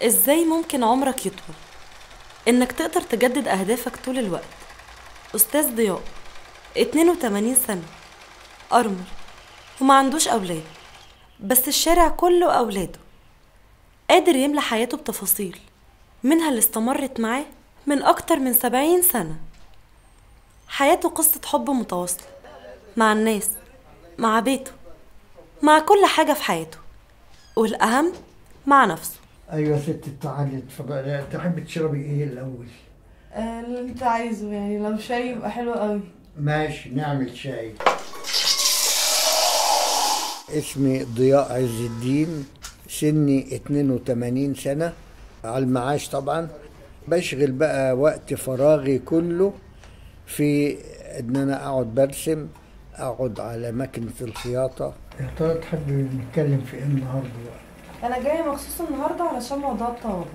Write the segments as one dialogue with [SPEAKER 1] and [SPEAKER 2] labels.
[SPEAKER 1] ازاي ممكن عمرك يطول انك تقدر تجدد اهدافك طول الوقت استاذ ضياء 82 سنة أرمل وما عندوش أولاد بس الشارع كله أولاده قادر يملى حياته بتفاصيل منها اللي استمرت معاه من أكتر من سبعين سنة حياته قصة حب متواصلة مع الناس مع بيته مع كل حاجة في حياته والأهم مع نفسه
[SPEAKER 2] ايوه يا ست تعالي اتفضلي تحبي تشربي ايه الاول
[SPEAKER 3] آه، اللي انت عايزه يعني لو شاي يبقى حلو قوي
[SPEAKER 2] ماشي نعمل شاي اسمي ضياء عز الدين سني 82 سنة على المعاش طبعا بشغل بقى وقت فراغي كله في ان انا اقعد برسم اقعد على ماكينة الخياطة يا ترى تحبي نتكلم في ايه النهارده بقى؟
[SPEAKER 3] انا جايه مخصوص النهارده علشان موضوع الطوابع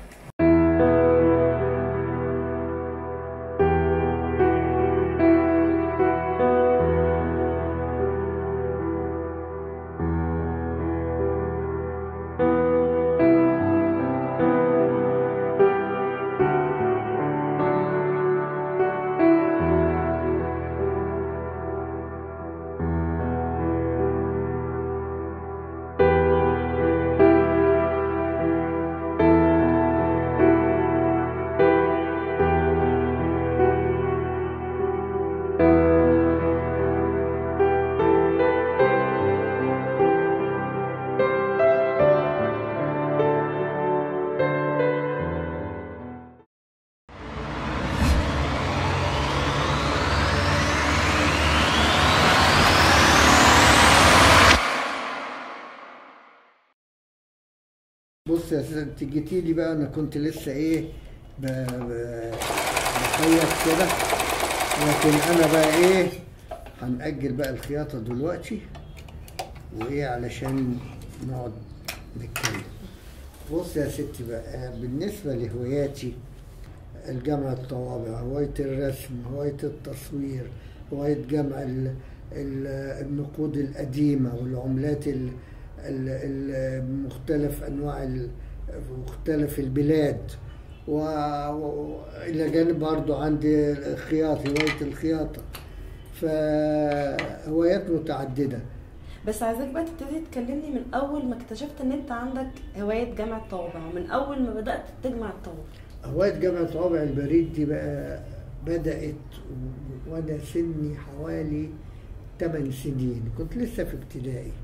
[SPEAKER 2] بص يا سيدي انت جيتي لي بقى انا كنت لسه ايه ب- ب- بخيط كده لكن انا بقى ايه هنأجل بقى الخياطة دلوقتي وايه علشان نقعد نتكلم بص يا ستي بقى بالنسبة لهواياتي الجمع الطوابع هواية الرسم هواية التصوير هواية جمع ال- ال- النقود القديمة والعملات ال- ال- ال- مختلف أنواع ال- مختلف البلاد وإلى جانب برضو عندي الخياطة هواية الخياطة فهوايات متعددة
[SPEAKER 1] بس عايزاك بقى تبتدي تكلمني من أول ما اكتشفت إن أنت عندك هواية جمع الطوابع ومن أول ما بدأت تجمع الطوابع
[SPEAKER 2] هواية جامعة طوابع البريد دي بقى بدأت و- وأنا سني حوالي 8 سنين كنت لسه في ابتدائي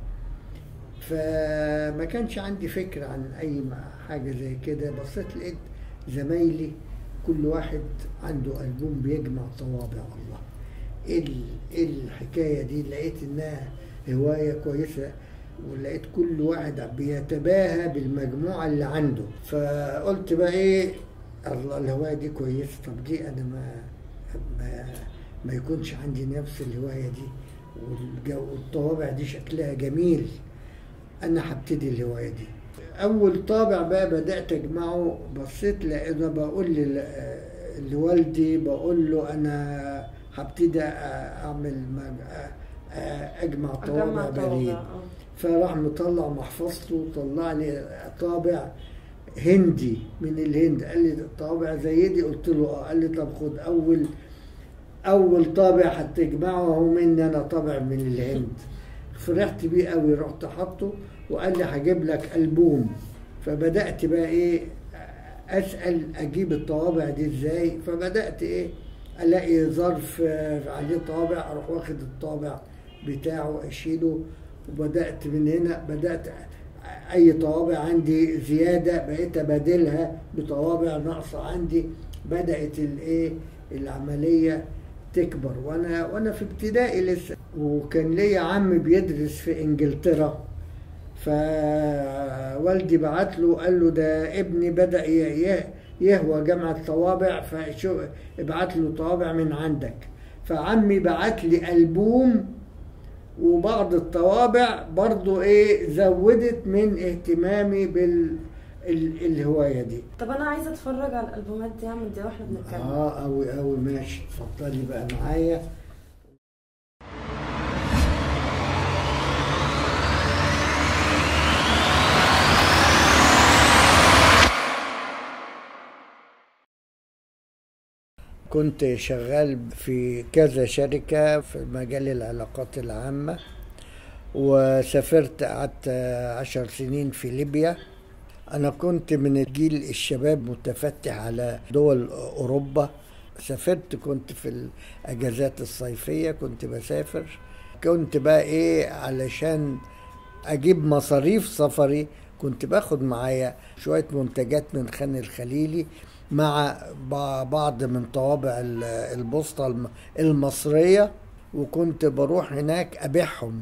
[SPEAKER 2] فما كانش عندي فكرة عن أي م- حاجة زي كده بصيت لقيت زمايلي كل واحد عنده ألبوم بيجمع طوابع الله إيه ال- إيه الحكاية دي لقيت إنها هواية كويسة ولقيت كل واحد بيتباهى بالمجموعة اللي عنده فقلت بقى إيه الله الهواية دي كويسة طب دي أنا ما ما, ما يكونش عندي نفس الهواية دي والجو والطوابع دي شكلها جميل انا هبتدي الهوايه دي اول طابع بقى بدات اجمعه بصيت لقيت بقول لل- لوالدي بقول له انا هبتدي اعمل مج- اجمع طوابع
[SPEAKER 1] أجمع
[SPEAKER 2] بريد
[SPEAKER 1] طوابع آه.
[SPEAKER 2] فراح مطلع محفظته وطلع لي طابع هندي من الهند قال لي طابع زي دي قلت له اه قال لي طب خد اول اول طابع هتجمعه هو مني انا طابع من الهند فرحت بيه قوي رحت حاطه وقال لي هجيب لك البوم فبدات بقى ايه اسال اجيب الطوابع دي ازاي فبدات ايه الاقي ظرف آه، عليه طابع اروح واخد الطابع بتاعه اشيله وبدات من هنا بدات اي طوابع عندي زياده بقيت ابادلها بطوابع ناقصه عندي بدات الايه العمليه تكبر وانا وانا في ابتدائي لسه وكان ليا عم بيدرس في انجلترا فوالدي بعت له قال له ده ابني بدا ي- ي- يهوى جمع الطوابع فشو ابعت له طوابع من عندك فعمي بعت لي البوم وبعض الطوابع برضو ايه زودت من اهتمامي بال ال- الهوايه دي
[SPEAKER 1] طب أنا عايزة أتفرج على الألبومات دي أعمل دي وإحنا بنتكلم
[SPEAKER 2] اه اوي اوي ماشي اتفضلي بقى معايا كنت شغال في كذا شركة في مجال العلاقات العامة وسافرت قعدت عشر سنين في ليبيا أنا كنت من الجيل الشباب متفتح على دول أوروبا سافرت كنت في الأجازات الصيفية كنت بسافر كنت بقى إيه علشان أجيب مصاريف سفري كنت باخد معايا شوية منتجات من خان الخليلي مع ب- بعض من طوابع ال- البوسطة الم- المصرية وكنت بروح هناك أبيعهم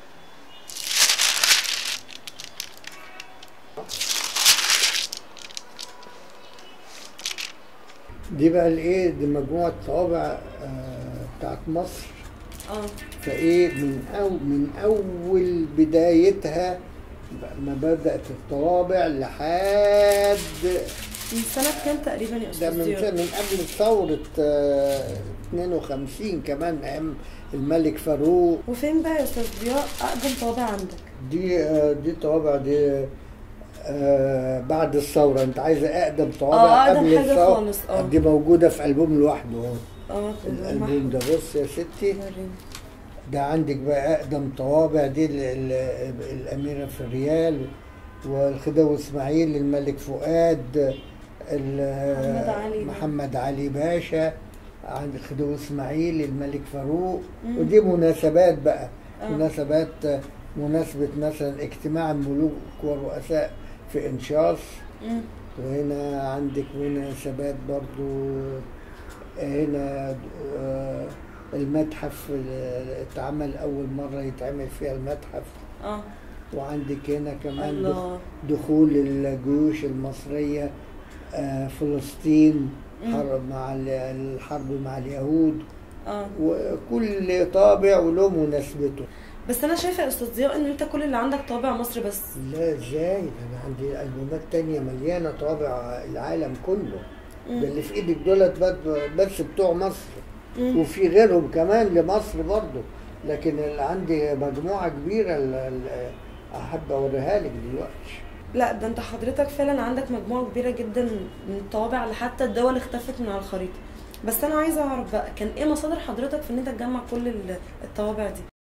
[SPEAKER 2] دي بقى الايه دي مجموعة طوابع آه، بتاعت مصر
[SPEAKER 1] اه
[SPEAKER 2] فايه من أو من اول بدايتها ما بدات الطوابع لحد
[SPEAKER 1] من سنة كام تقريبا يا
[SPEAKER 2] ده
[SPEAKER 1] أستاذ
[SPEAKER 2] من
[SPEAKER 1] ضياء؟
[SPEAKER 2] من قبل ثوره آه، 52 كمان ايام الملك فاروق
[SPEAKER 1] وفين بقى يا أستاذ ضياء أقدم طابع عندك؟
[SPEAKER 2] دي آه، دي طوابع دي آه، بعد الثوره انت عايزه اقدم طوابع
[SPEAKER 1] آه، أقدم
[SPEAKER 2] قبل
[SPEAKER 1] حاجة
[SPEAKER 2] الثوره
[SPEAKER 1] خالص، آه.
[SPEAKER 2] دي موجوده في البوم لوحده اهو
[SPEAKER 1] اه
[SPEAKER 2] الالبوم ده بص يا ستي
[SPEAKER 1] وريني.
[SPEAKER 2] ده عندك بقى اقدم طوابع دي ال- ال- الاميره في الريال والخديوي اسماعيل الملك فؤاد ال-
[SPEAKER 1] محمد علي.
[SPEAKER 2] محمد علي باشا عند خديوي اسماعيل الملك فاروق
[SPEAKER 1] مم.
[SPEAKER 2] ودي مناسبات بقى
[SPEAKER 1] آه.
[SPEAKER 2] مناسبات مناسبة مثلا اجتماع الملوك والرؤساء في انشاص
[SPEAKER 1] مم.
[SPEAKER 2] وهنا عندك مناسبات برضو هنا آه، المتحف اللي اتعمل أول مرة يتعمل فيها المتحف
[SPEAKER 1] اه
[SPEAKER 2] وعندك هنا كمان
[SPEAKER 1] الله.
[SPEAKER 2] دخ- دخول الجيوش المصرية آه، فلسطين
[SPEAKER 1] مم.
[SPEAKER 2] حرب مع ال- الحرب مع اليهود
[SPEAKER 1] اه
[SPEAKER 2] وكل طابع وله مناسبته
[SPEAKER 1] بس أنا شايفة يا أستاذ ضياء إن أنت كل اللي عندك طابع مصر بس
[SPEAKER 2] لا ازاي ده انا عندي البومات تانية مليانة طابع العالم كله
[SPEAKER 1] مم.
[SPEAKER 2] ده اللي في ايدك دولت بس- بس بتوع مصر
[SPEAKER 1] مم.
[SPEAKER 2] وفي غيرهم كمان لمصر برضو لكن اللي عندي مجموعة كبيرة ال- ال- أحب أوريها لك دلوقتي
[SPEAKER 1] لا ده انت حضرتك فعلا عندك مجموعة كبيرة جدا من الطوابع لحتى الدول اختفت من على الخريطة بس انا عايزة اعرف بقى كان ايه مصادر حضرتك في ان انت تجمع كل ال- الطوابع دي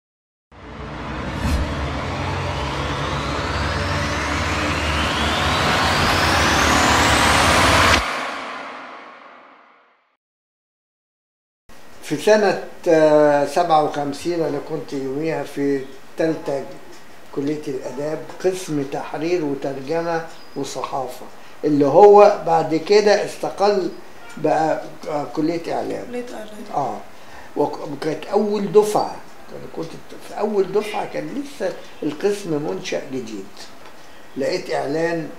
[SPEAKER 2] في سنة آه، 57 أنا كنت يوميها في تالتة كلية الآداب قسم تحرير وترجمة وصحافة اللي هو بعد كده استقل بقى آه، كلية إعلام
[SPEAKER 1] كلية اعلام
[SPEAKER 2] اه وك- وكانت اول دفعه انا كنت في اول دفعه كان لسه القسم منشا جديد لقيت اعلان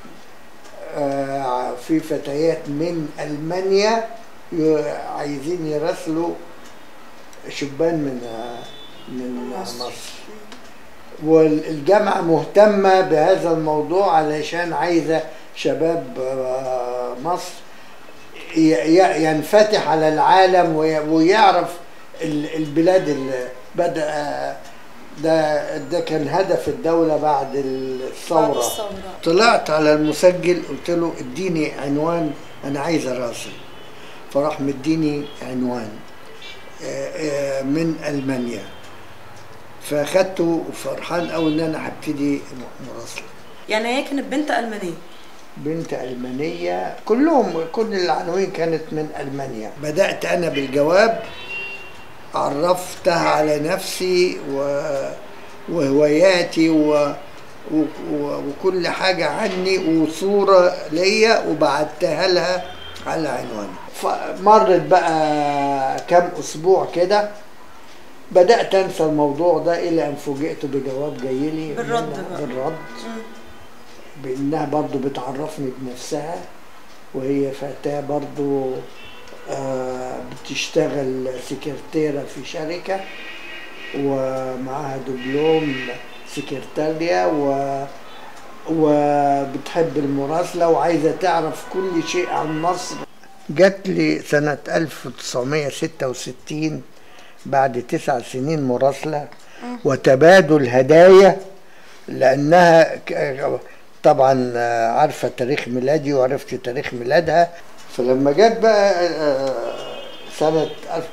[SPEAKER 2] آه في فتيات من المانيا ي- عايزين يراسلوا شبان من آه من
[SPEAKER 1] مصر.
[SPEAKER 2] مصر والجامعة مهتمة بهذا الموضوع علشان عايزة شباب آه، مصر ي- ي- ينفتح على العالم وي- ويعرف ال- البلاد اللي بدأ ده ده كان هدف الدولة بعد الثورة
[SPEAKER 1] بعد الثورة.
[SPEAKER 2] طلعت على المسجل قلت له اديني عنوان انا عايز اراسل فراح مديني عنوان آه، آه، من المانيا فاخدته وفرحان قوي ان انا هبتدي م- مراسله
[SPEAKER 1] يعني هي كانت بنت المانية
[SPEAKER 2] بنت ألمانية كلهم كل العناوين كانت من ألمانيا بدأت أنا بالجواب عرفتها على نفسي و... وهواياتي و... و... و... وكل حاجة عني وصورة ليا وبعتها لها على عنواني فمرت بقى كام أسبوع كده بدأت أنسى الموضوع ده إلى أن فوجئت بجواب جاي لي
[SPEAKER 1] بالرد
[SPEAKER 2] منها-
[SPEAKER 1] بقى.
[SPEAKER 2] بالرد بانها برضو بتعرفني بنفسها وهي فتاة برضو آه، بتشتغل سكرتيرة في شركة ومعاها دبلوم سكرتارية و وبتحب المراسلة وعايزة تعرف كل شيء عن مصر جات لي سنة 1966 بعد تسع سنين مراسلة وتبادل هدايا لانها ك- طبعا آه، عارفه تاريخ ميلادي وعرفت تاريخ ميلادها فلما جت بقى آه، سنة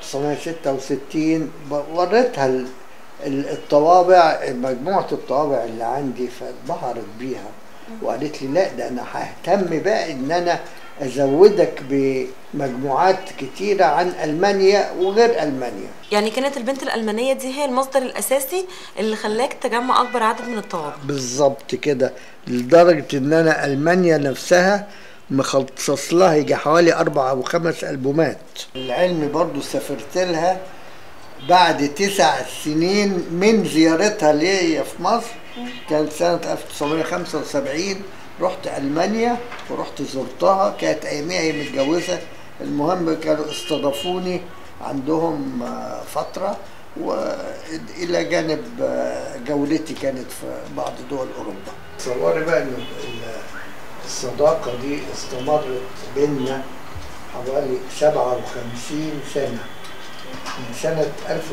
[SPEAKER 2] 1966 ب- وريتها ال- ال- الطوابع مجموعة الطوابع اللي عندي فانبهرت بيها وقالت لي لا ده انا ههتم بقى ان انا ازودك بمجموعات كتيرة عن المانيا وغير المانيا
[SPEAKER 1] يعني كانت البنت الألمانية دي هي المصدر الأساسي اللي خلاك تجمع أكبر عدد من الطوابع
[SPEAKER 2] بالظبط كده لدرجة ان انا المانيا نفسها مخصص لها يجي حوالي اربع او خمس البومات العلم برضو سافرت لها بعد تسع سنين من زيارتها ليا في مصر كانت سنة 1975 رحت ألمانيا ورحت زرتها كانت أياميها هي متجوزة المهم كانوا استضافوني عندهم آه، فترة وإلى جانب آه، جولتي كانت في بعض دول أوروبا تصوري بقى إن ال- الصداقة دي استمرت بيننا حوالي 57 سنة من سنة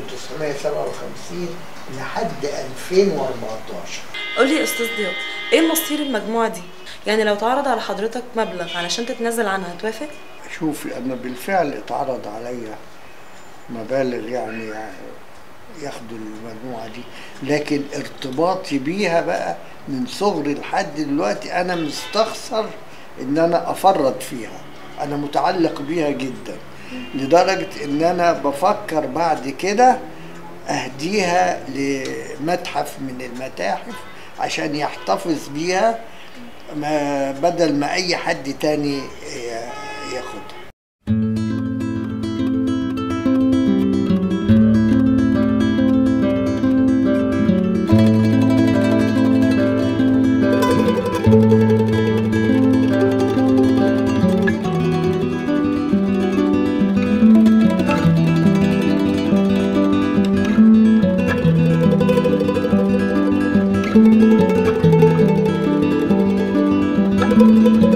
[SPEAKER 2] 1957 لحد 2014
[SPEAKER 1] قول لي يا أستاذ ضياء إيه مصير المجموعة دي؟ يعني لو اتعرض على حضرتك مبلغ علشان تتنازل عنها توافق؟
[SPEAKER 2] شوفي أنا بالفعل اتعرض عليا مبالغ يعني ياخدوا المجموعة دي لكن ارتباطي بيها بقى من صغري لحد دلوقتي أنا مستخسر إن أنا أفرط فيها أنا متعلق بيها جدا لدرجة إن أنا بفكر بعد كده أهديها لمتحف من المتاحف عشان يحتفظ بيها ما بدل ما أي حد تاني ي- ياخدها
[SPEAKER 4] Thank